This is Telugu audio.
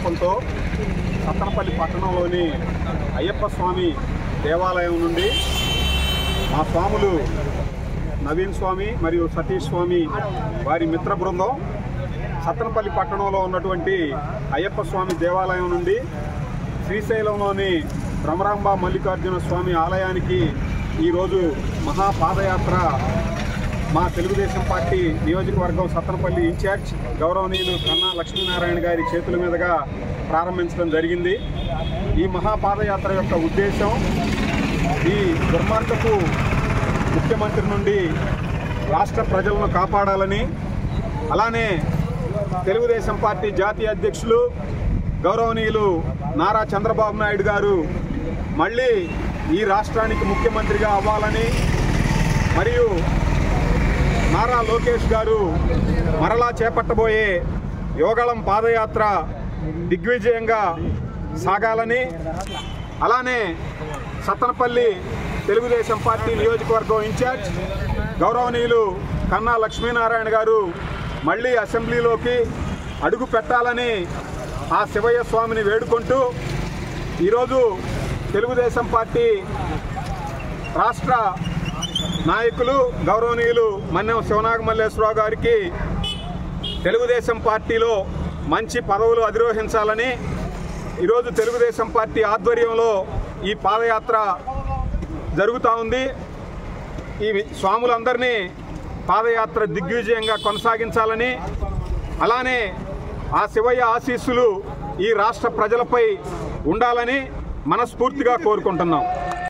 సంకల్పంతో సత్తనపల్లి పట్టణంలోని అయ్యప్ప స్వామి దేవాలయం నుండి మా స్వాములు నవీన్ స్వామి మరియు సతీష్ స్వామి వారి మిత్ర బృందం సత్తనపల్లి పట్టణంలో ఉన్నటువంటి అయ్యప్ప స్వామి దేవాలయం నుండి శ్రీశైలంలోని భ్రమరాంబ మల్లికార్జున స్వామి ఆలయానికి ఈరోజు మహాపాదయాత్ర మా తెలుగుదేశం పార్టీ నియోజకవర్గం సత్తనపల్లి ఇన్ఛార్జ్ గౌరవనీయులు కన్నా లక్ష్మీనారాయణ గారి చేతుల మీదుగా ప్రారంభించడం జరిగింది ఈ మహాపాదయాత్ర యొక్క ఉద్దేశం ఈ దుర్మార్గపు ముఖ్యమంత్రి నుండి రాష్ట్ర ప్రజలను కాపాడాలని అలానే తెలుగుదేశం పార్టీ జాతీయ అధ్యక్షులు గౌరవనీయులు నారా చంద్రబాబు నాయుడు గారు మళ్ళీ ఈ రాష్ట్రానికి ముఖ్యమంత్రిగా అవ్వాలని మరియు నారా లోకేష్ గారు మరలా చేపట్టబోయే యోగళం పాదయాత్ర దిగ్విజయంగా సాగాలని అలానే సత్తనపల్లి తెలుగుదేశం పార్టీ నియోజకవర్గం ఇన్ఛార్జ్ గౌరవనీయులు కన్నా లక్ష్మీనారాయణ గారు మళ్ళీ అసెంబ్లీలోకి అడుగు పెట్టాలని ఆ శివయ్య స్వామిని వేడుకుంటూ ఈరోజు తెలుగుదేశం పార్టీ రాష్ట్ర నాయకులు గౌరవనీయులు మన్నెం శివనాగ మల్లేశ్వరరావు గారికి తెలుగుదేశం పార్టీలో మంచి పదవులు అధిరోహించాలని ఈరోజు తెలుగుదేశం పార్టీ ఆధ్వర్యంలో ఈ పాదయాత్ర జరుగుతూ ఉంది ఈ స్వాములందరినీ పాదయాత్ర దిగ్విజయంగా కొనసాగించాలని అలానే ఆ శివయ్య ఆశీస్సులు ఈ రాష్ట్ర ప్రజలపై ఉండాలని మనస్ఫూర్తిగా కోరుకుంటున్నాం